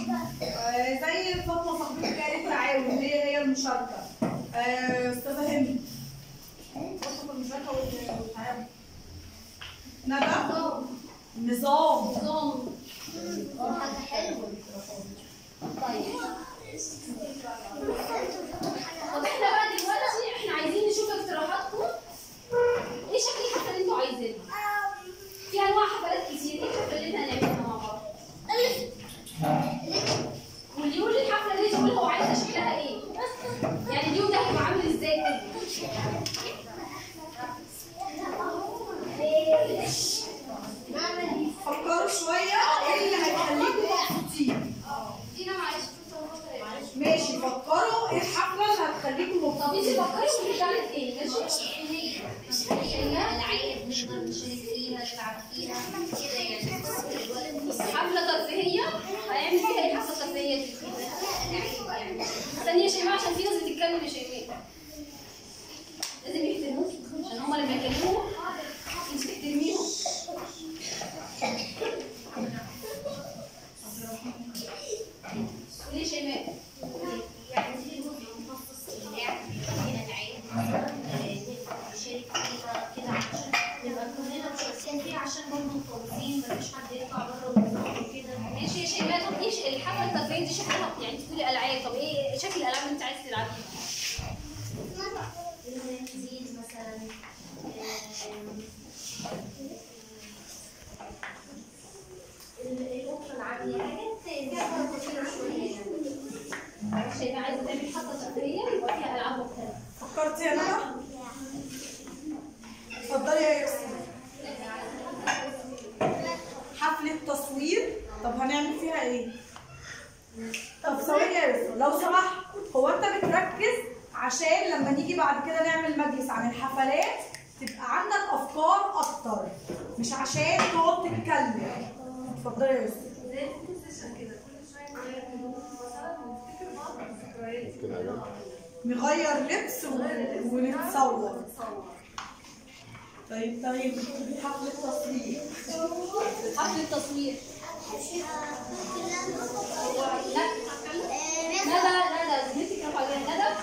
آه، زي فاطمه صاحبتك قالت تعاون اللي هي هي المشاركه آه، استاذه هند برضه في المشاركه وال- والتعاون ندى نظام نظام حاجة حلوة طيب طب احنا بقى دلوقتي احنا عايزين نشوف اقتراحاتكم ايه شكل الحفله اللي انتوا عايزينها؟ في انواع حفلات كتير ايه الحفله اللي احنا هنعملها مع بعض؟ واللي يقول الحفله دي يقول هو عايزها شكلها ايه؟ يعني اليوم ده هيبقى عامل ازاي كده؟ فكروا شويه ايه اللي هيخليكم مبسوطين دينا معلش ماشي فكروا ايه الحفله اللي هتخليكم طب انت مبسوطين فكري في بتاعت ايه؟ ماشي؟ العيال نقدر نشارك فيها نلعب فيها كده يعني حفلة ترفيهية هيعمل فيها ايه الحفلة الترفيهية دي؟ استني يا شيماء عشان في ناس بتتكلم يا شيماء لازم يحترموك عشان هما لما يكلموا انت تحترميهم قولي يا شيماء يعني في جزء مخصص للعب فيها العيال مثلا نشارك فيها كده عشان نبقى كلنا مشاركين فيها عشان برضه التنظيم مفيش حد يطلع بره النظام وكده ماشي يا شيماء طب ايش الحفلة الترفيهية دي شكلها يعني انت تقولي العاب طب ايه شكل الالعاب اللي انت عايز تلعبيها؟ التنزيل مثلا الأسرة العادية حاجات فيها كتير شوية يعني شيماء عايزة تعمل حفلة ترفيهية يبقى فيها العاب مختلفة فكرتي يا ندى اتفضلي يا يوسف حفله تصوير طب هنعمل فيها ايه طب ثواني يا يوسف لو سمحت هو انت بتركز عشان لما نيجي بعد كده نعمل مجلس عن الحفلات تبقى عندك افكار اكتر مش عشان تقعد تتكلم اتفضلي يا يوسف نغير لبس و- ونتصور طيب طيب حفلة تصوير حفلة تصوير لا ندى ندى زميلتك رفع ايديها ندى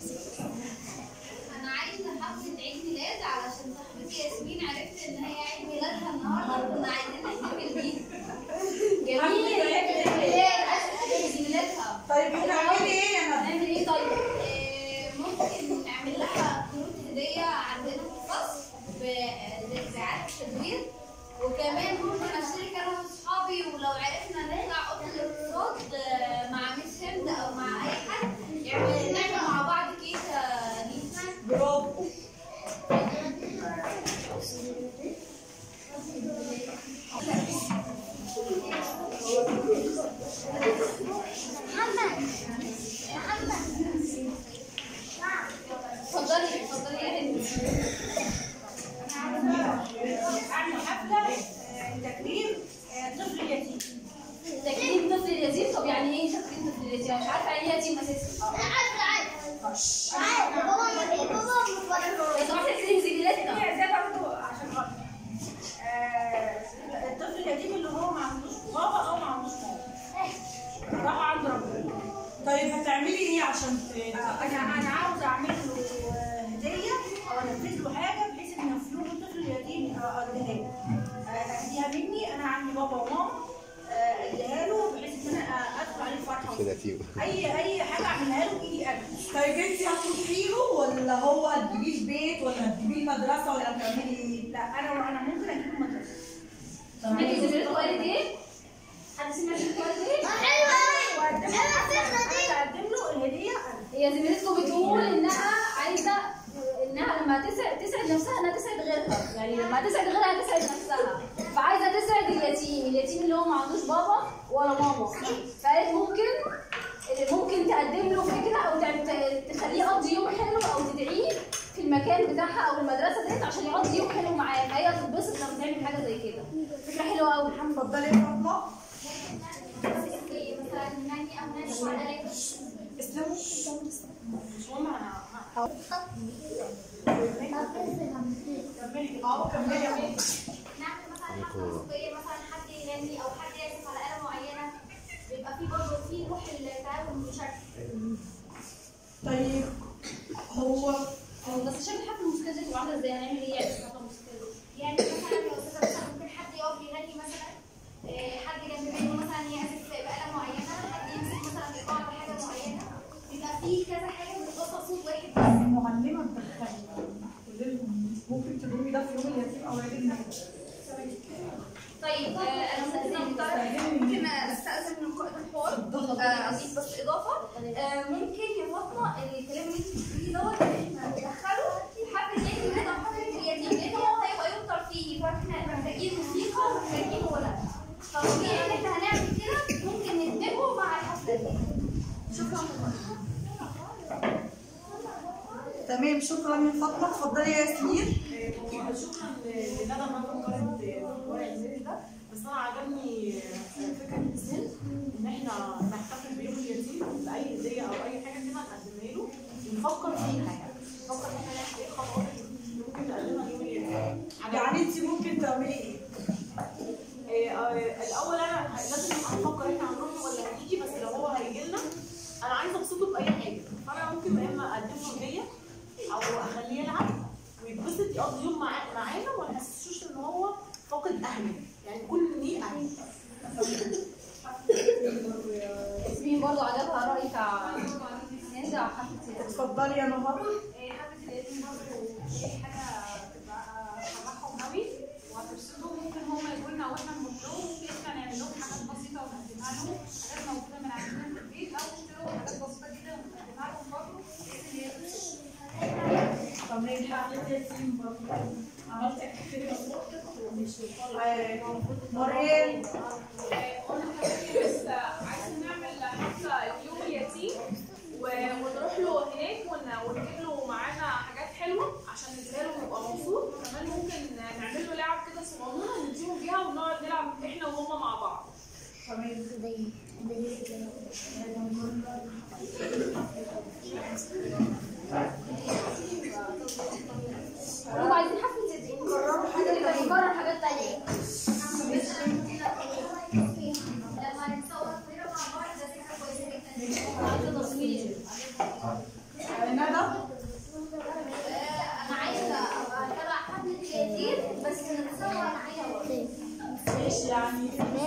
أنا عايزة حفلة عيد ميلاد علشان صاحبتي ياسمين عرفت إن هي عيد ميلادها النهاردة كنا عايزين نحتفل بيها جميل عيد ميلاد عايزة زميلتها طيب هتعملي ايه يا ندى؟ هنعمل ايه طيب؟ آه، ممكن نعمل لها كروت هدية عندنا في الفصل ب- لإذاعات التدوير وكمان ممكن أشترك أنا وأصحابي ولو عرفنا نرجع أوضة الاقتصاد آه، مع ميس هند أو مع أي حد يعمل نعمل مع بعض كيكة ليها برافو اتفضلي اتفضلي يا هند اعمل حفله آه، تكريم آه، طفل يتيم تكريم طفل اليتيم طب يعني ايه تكريم طفل اليتيم؟ مش عارفه يعني ايه يتيم اساسا يا صباح تكريم زميلتنا هي زي برضه عشان خاطر آه، الطفل اليتيم اللي هو ما عندوش بابا او ما عندوش ماما راح عند ربنا طيب هتعملي ايه عشان ت- انا انا عاوزه اعمل له آه، هديه او انفذ له حاجه بحيث ان في يوم الطفل اليتيم آه، اديها له آه، اديها مني انا عندي بابا وماما آه، اديها له بحيث ان انا ادخل عليه الفرحه كده تيو اي اي حاجه اعملها له بايدي انا طيب انت هتروحي له ولا هو هتجيبيه البيت ولا هتجيبيه المدرسه ولا هتعملي ايه؟ لا انا انا ممكن اجيب المدرسه سمعتي زميلتكم قالت ايه؟ حد سمع زميلتكم قالت ايه؟ اقدم له الهديه انا هي زميلتكم بتقول انها عايزه انها لما تسعد تسعد نفسها انها تسعد غيرها يعني لما تسعد غيرها تسعد نفسها فعايزه تسعد اليتيم اليتيم اللي هو ما عندوش بابا ولا ماما فقالت ممكن ممكن تقدم له فكره او تعم- تخليه يقضي يوم حلو او تدعيه في المكان بتاعها او المدرسه ديت عشان يقضي يوم حلو معاها فهي هتتبسط لما تعمل حاجه زي كده فكره حلوه قوي اتفضلي يا فاطمه مثلا ناني او ناني وعلى اسلموا مش مهم انا كملي اه كملي يا ماما نعمل مثلا حفله موسيقيه مثلا حد يغني او حد يعزف على اله معينه بيبقى في برضه طيب هو بس شكل حفله الموسيقيه دي تبقى عامله ازاي هنعمل ايه يعني في الحفله الموسيقيه دي؟ يعني مثلا لو استاذه مثلا ممكن حد يقف يغني مثلا آه، حد جنب منه مثلا يعزف بآلة معينة حد يمسك مثلا ايقاع بحاجة معينة بيبقى فيه كذا حاجة بتوصل صوت واحد بس المعلمه تدخلني قولي لهم ممكن تقولي ده في يوم اليتيم او عيد الميلاد طيب آه، انا ممكن ممكن استاذن من قائد الحوار آه، اضيف بس اضافه آه، ممكن يا فاطمه الكلام اللي انت بتقوليه دوت إن احنا ندخله حفله اليتيم كده وحفله اليتيم لان هو هيبقى يوم ترفيهي فاحنا محتاجين موسيقى ومحتاجين ولد فطبيعي ان احنا هنعمل كده ممكن ندمجه مع الحفله دي شكرا تمام شكرا يا فاطمه اتفضلي يا ياسمين هو شكرا لندى انها فكرت في ورق الميل ده بس انا عجبني فكره السن ان احنا نحتفل بيوم اليتيم باي هديه او اي حاجه كده نقدمها له ونفكر فيها يعني نفكر ان احنا نعمل ايه الخطوات اللي ممكن نقدمها ليوم اليتيم يعني انت ممكن تعملي ايه؟ إيه، آه، الاول انا لازم نبقى نفكر احنا هنروح ولا هنيجي بس لو هو هيجي لنا انا عايزه ابسطه باي حاجه فانا ممكن يا اما اقدم له هديه او اخليه يلعب ويتبسط يقضي يوم مع- معانا وما نحسسوش ان هو فاقد اهله يعني كل ليه اهل ياسمين برضو عجبها الراي بتاع هند على حفله اليتيم. اتفضلي يا نهار حفلة اليتيم برضه دي حاجة تبقى فرحهم قوي وهتبسطهم ممكن هم يقولوا لنا واحنا نروح لهم ممكن احنا نعمل لهم حاجات بسيطة ونقدمها لهم حاجات موجودة من عندنا في البيت أو نشتروا حاجات بسيطة جدا ونقدمها لهم برضه بحيث إن هي تبسطهم. تمام حفله يتيم برضه عملت كتير مريم قلنا حضرتك بس عايزين نعمل حفلة يوم اليتيم و- ونروح له هناك ون- ونجيب له معانا حاجات حلوة عشان نديها له ويبقى مبسوط وكمان ممكن نعمل له لعب كده صغنونة نديهم بيها ونقعد نلعب احنا وهم مع بعض تمام هم عايزين حفله يتيم قرروا حاجه يبقى تانية نكرر حاجات تانية لما نتصور كلنا مع بعض ده فكرة كويسة جدا عايزه تصوير ندى انا عايزه ابقى تبع حفله اليتيم بس نتصور معايا برضه ماشي يعني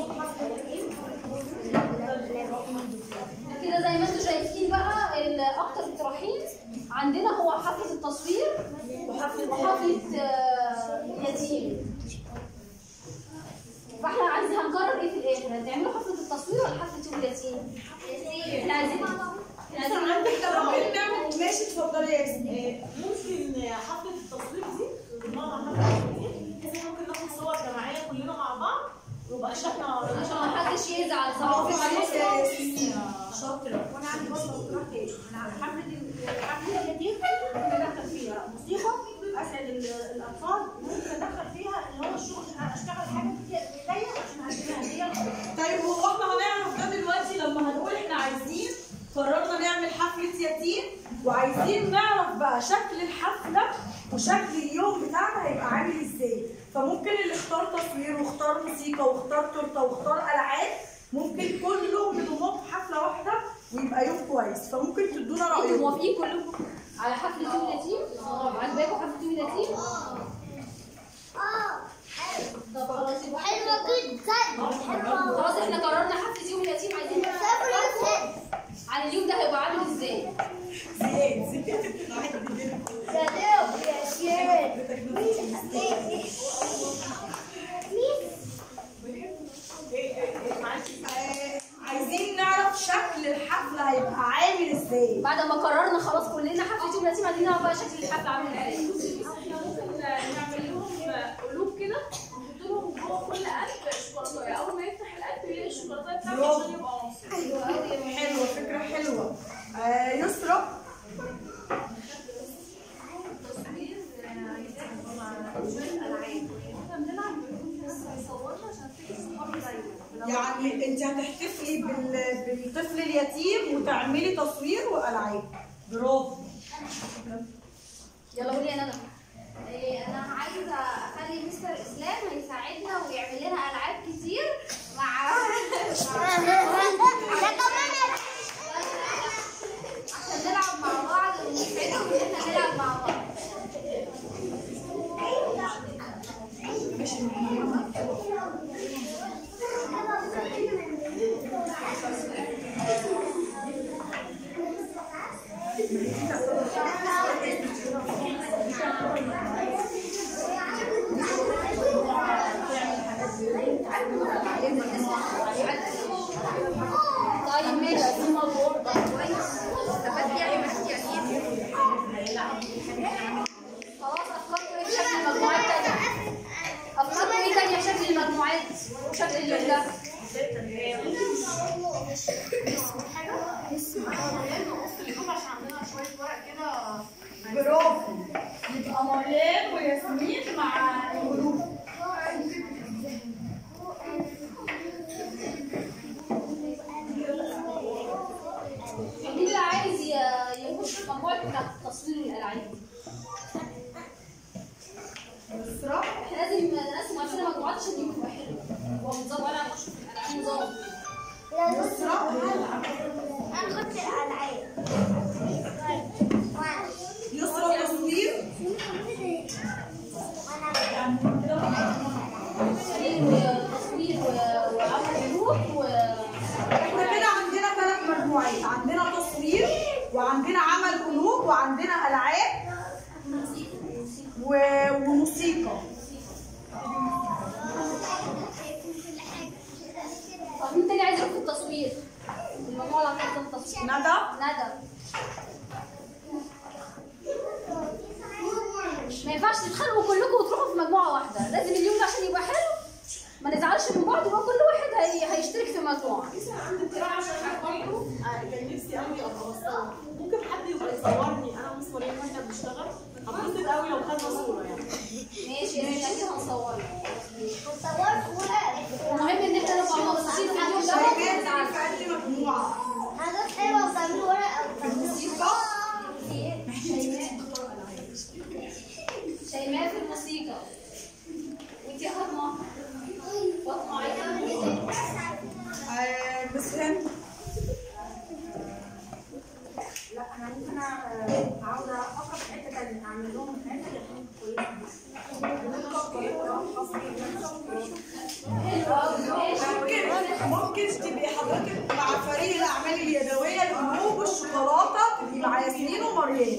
كده زي ما انتم شايفين بقى الاكتر اقتراحين عندنا هو حفله التصوير وحفله وحفله آه، اليتيم فاحنا عايز هنقرر ايه في الاخر هتعملوا حفله التصوير ولا حفله يوم اليتيم؟ احنا عايزين احنا مثلا عايزين عندك تمارين نعمل ماشي اتفضلي يا ياسمين إيه، ممكن حفله التصوير دي ضمنها حفله التصوير بحيث إن ممكن ناخد صور جماعيه كلنا مع بعض ويبقى شكلنا عشان ما حدش يزعل برافو صح عليك يا ياسمين شاطرة وأنا عندي برضه اقتراح تاني أنا على حفلة ال- حفلة اليتيم ممكن أدخل فيها موسيقى أسعد ال- الأطفال ممكن أدخل فيها اللي هو الشغل أنا أشتغل حاجة بإيديا عشان أديها هدية طيب هو احنا هنعرف ده دلوقتي لما هنقول احنا عايزين قررنا نعمل حفلة يتيم وعايزين نعرف بقى شكل الحفلة وشكل اليوم بتاعنا هيبقى عامل ازاي فممكن اللي اختار تصوير واختار موسيقى واختار تورته واختار العاب ممكن كلهم يضموا في حفلة واحدة ويبقى يوم كويس فممكن تدونا انتوا رأيكم موافقين كلكم على حفله يوم اليتيم؟ عجباكم حفله يوم اليتيم؟ طب خلاص يبقى حلوة جدا خلاص احنا قررنا حفله يوم اليتيم عايزين نعرف عن اليوم ده هيبقى عامل ازاي؟ زياد زياد إيه، إيه، إيه، معلش آه، عايزين نعرف شكل الحفلة هيبقى عامل ازاي بعد ما قررنا خلاص كلنا حفله يوم اليتيم عايزين نعرف بقى شكل الحفله عامل ازاي احنا ممكن نعمل لهم قلوب كده ونحط لهم جوه كل قلب شوكولاته اول ما يفتح القلب يلاقي الشوكولاته بتاعته برافو. عشان يبقى مبسوط حلوة فكرة حلوة آه يسرا يعني انت هتحتفلي بال- بالطفل اليتيم وتعملي تصوير والعاب برافو يلا قولي يا ندى إيه، انا عايزه اخلي مستر اسلام يساعدنا ويعمل لنا العاب كتير مع عشان نلعب مع بعض وعندنا عمل قلوب وعندنا العاب و- وموسيقى طب مين تاني عايز يروح في التصوير؟ المجموعة اللي هتروح في التصوير ندى ندى ما ينفعش تتخانقوا كلكم وتروحوا في مجموعة واحدة لازم اليوم ده عشان يبقى حلو ما نزعلش من بعض يبقى كل واحد هي... هيشترك في مجموعة عندي اقتراح عشان برضه كان نفسي قوي ابقى بصور ممكن حد يبقى يصورني انا ومس مريم واحنا بنشتغل هتبسط قوي لو خدنا صوره يعني ماشي ماشي اكيد هنصورها صورت المهم ان احنا نبقى مبسوطين في اليوم ده شيماء وما نزعلش. في أي مجموعة حاجات حلوه وبتعملوا ورق او الموسيقى شيماء في الموسيقى وانت يا فاطمة فاطمة عايزة آه، بس هند لا انا ممكن آه، عاوزه افكر في حته تانيه اعمل لهم حاجه تكون ممكن ممكن تبقي حضرتك مع فريق الاعمال اليدويه القلوب والشوكولاته تبقي مع ياسمين ومريم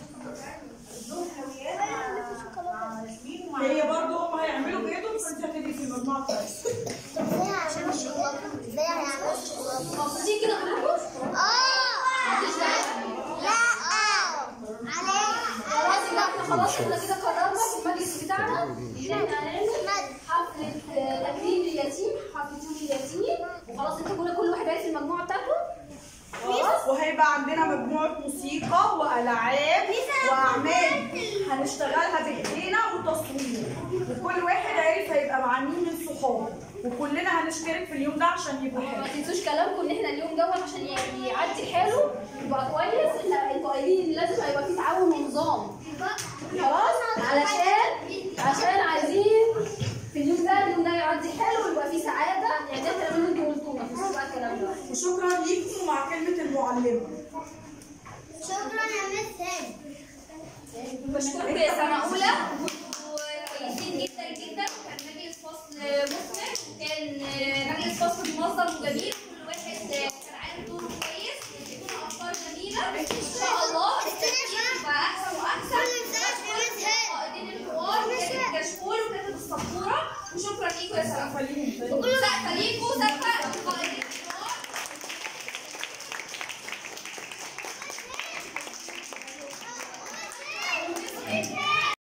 هي برضه هم هيعملوا بايدهم فانت هتبقي في المجموعه الثانيه عشان الشوكولاته ازاي هيعملوا الشوكولاته مبسوطين كده كلكم؟ اه لا عليك خلاص يبقى احنا خلاص احنا كده قررنا في المجلس بتاعنا ان احنا هنعمل حفلة آه، تكريم اليتيم حفلة يوم اليتيم وخلاص انتوا كل كل واحد عارف المجموعة بتاعته خلاص وهيبقى عندنا مجموعه موسيقى والعاب واعمال هنشتغلها بايدينا وتصوير وكل واحد عارف هيبقى مع مين من صحابه وكلنا هنشترك في اليوم ده عشان يبقى ما حلو تنسوش كلامكم ان احنا اليوم دوت عشان ي- يعدي حلو يبقى كويس احنا انتوا قايلين ان لازم هيبقى في تعاون ونظام خلاص علشان عشان عايزين في اليوم ده اليوم ده يعدي حلو ويبقى فيه سعاده يعني ده الكلام اللي انتوا قلتوه ما تنسوش بقى الكلام ده وشكرا ليكم مع كلمه المعلمه شكرا يا مس هاني بشكركم يا سنة أولى وكويسين جدا جدا وكان مجلس فصل مثمر وكان مجلس فصل منظم وجميل كل واحد كان عارف دوره كويس وكل أفكار جميلة إن شاء الله التسجيل يبقى أحسن وأحسن قائدين الحوار وكاتب الكشكول وكاتب السبورة وشكرا ليكم يا سنة خليهم